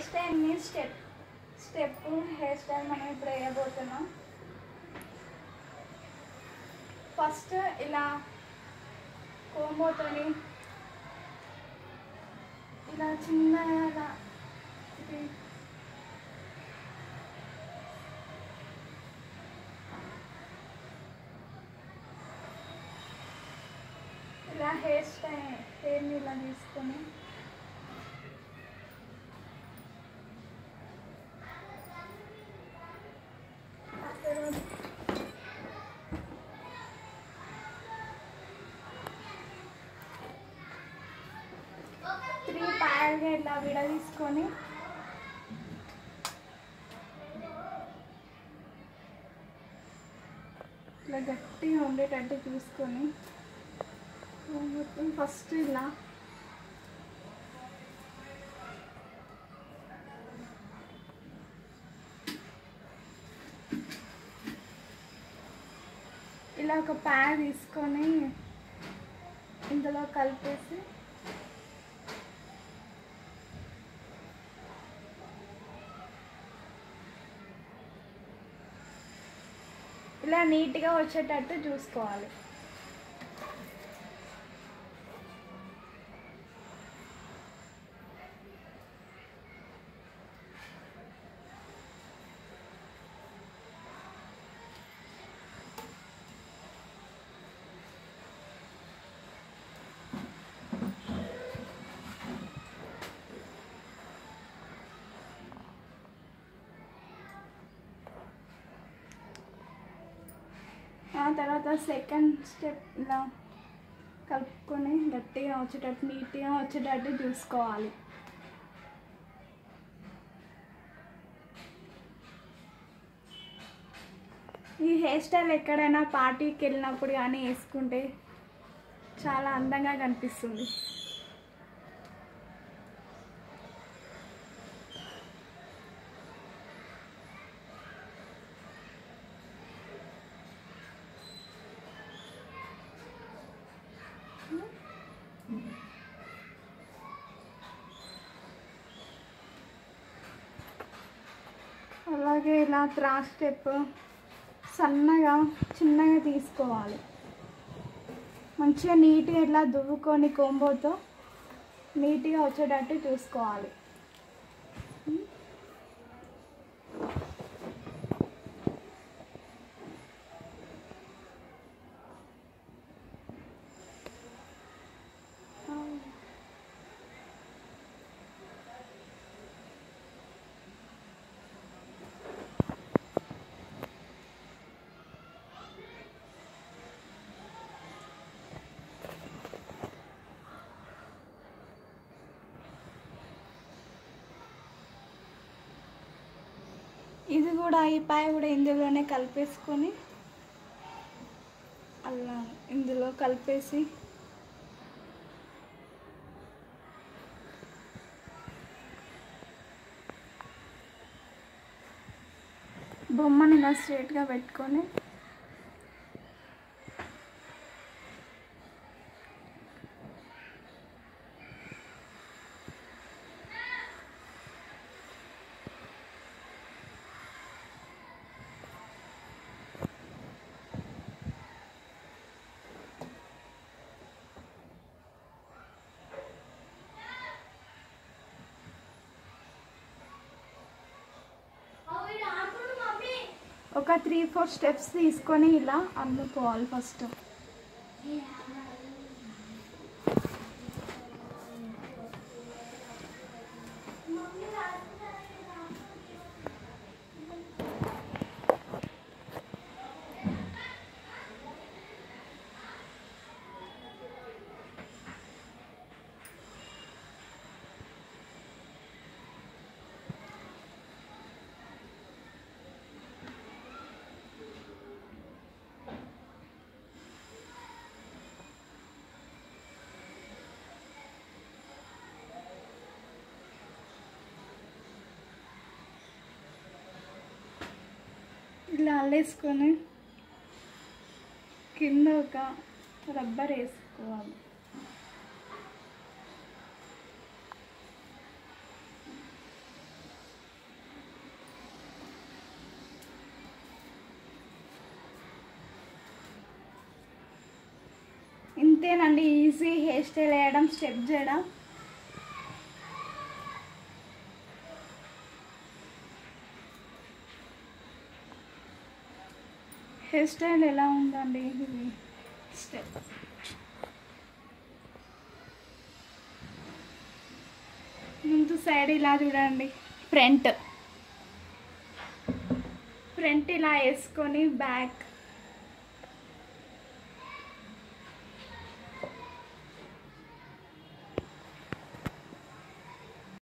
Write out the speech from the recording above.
hair స్టైల్ని step step hair style మనం ఇప్పుడు వేయబోతున్నాం ఫస్ట్ ఇలా కోంబోతోని ఇలా చిన్నగా ఇలా ఇది ఇలా హెయిర్ స్టైల్ హెయిర్ని ఇలా తీసుకొని ఆ తర్వాత త్రీ ప్యాడ్గా ఇలా విడదీసుకొని ఇట్లా గట్టిగా ఉండేటట్టు చూసుకొని మొత్తం ఫస్ట్ ఇలా ఇలా ఒక ప్యాడ్ తీసుకొని ఇందులో కలిపేసి ఇలా నీట్గా వచ్చేటట్టు చూసుకోవాలి ఆ తర్వాత సెకండ్ స్టెప్ ఇలా కలుపుకొని గట్టిగా వచ్చేటట్టు నీట్గా వచ్చేటట్టు చూసుకోవాలి ఈ హెయిర్ స్టైల్ ఎక్కడైనా పార్టీకి వెళ్ళినప్పుడు కానీ వేసుకుంటే చాలా అందంగా కనిపిస్తుంది అలాగే ఇలా త్రాస్ స్టెప్ సన్నగా చిన్నగా తీసుకోవాలి మంచిగా నీట్గా ఇట్లా దువ్వుకొని కొంబోతో నీట్గా వచ్చేటట్టు చూసుకోవాలి ఇది కూడా ఈ పాయ కూడా ఇందులోనే కలిపేసుకొని అలా ఇందులో కలిపేసి బొమ్మని ఇలా స్ట్రేట్గా పెట్టుకొని ఒక త్రీ ఫోర్ స్టెప్స్ తీసుకొని ఇలా అల్లుకోవాలి ఫస్ట్ ఇలా అల్లేసుకొని కింద ఒక రబ్బర్ వేసుకోవాలి ఇంతేనండి ఈజీ హెయిర్ స్టైల్ వేయడం స్టెప్ చేయడం హెయిర్ స్టైల్ ఎలా ఉందండి ఇది స్టెప్ ముందు సైడ్ ఇలా చూడండి ఫ్రంట్ ఫ్రంట్ ఇలా వేసుకొని బ్యాక్